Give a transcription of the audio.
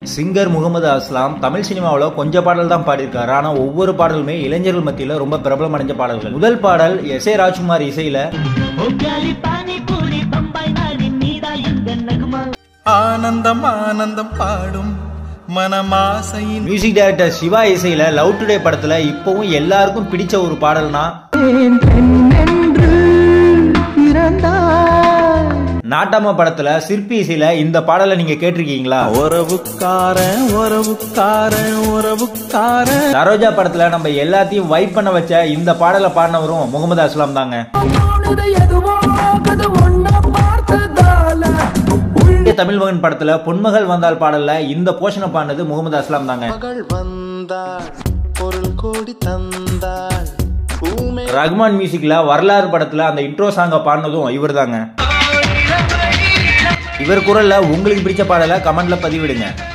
singer Mohammed அஸ்லாம் தமிழ் சினிமாவில் கொஞ்சம் பாடல் தான் பாடியிருக்காரு ஆனா ஒவ்வொரு பாடலுமே இளைஞர்கள் மத்தியில ரொம்ப பிரபலம் அடைஞ்ச பாடல்கள் முதல் பாடல் எஸ் ஏ ராஜ்குமார் இசையில ஆனந்தம் ஆனந்தம் பாடும் மனமாசையின் மியூசிக் டைரக்டர் சிவா இசையில லவ் டுடே படத்துல இப்பவும் எல்லாருக்கும் பிடிச்ச ஒரு பாடல்னா நாட்டாம படத்துல சிற்பி இசையில இந்த பாடலை நீங்க கேட்டிருக்கீங்களா உறவுக்காரன் உறவுக்காரன் உறவுக்காரன் சரோஜா படத்துல நம்ம எல்லாத்தையும் வைப் பண்ண வச்ச இந்த பாடலை பாடினவரும் முகமது அஸ்லாம் தாங்க இந்திய தமிழ் மகன் படத்துல பொன்மகள் வந்தால் பாடல்ல இந்த போஷனை பாடினது முகமது அஸ்லாம் தாங்க மகள் வந்தாள் பொருள் கோடி தந்தாள் பூமே ரகுமான் மியூசிக்ல வரலாறு படத்துல அந்த இன்ட்ரோ சாங்க பாடினதும் இவர் தாங்க இவர் குரல்ல உங்களுக்கு பிடிச்ச பாடலை கமெண்ட்ல பதிவிடுங்க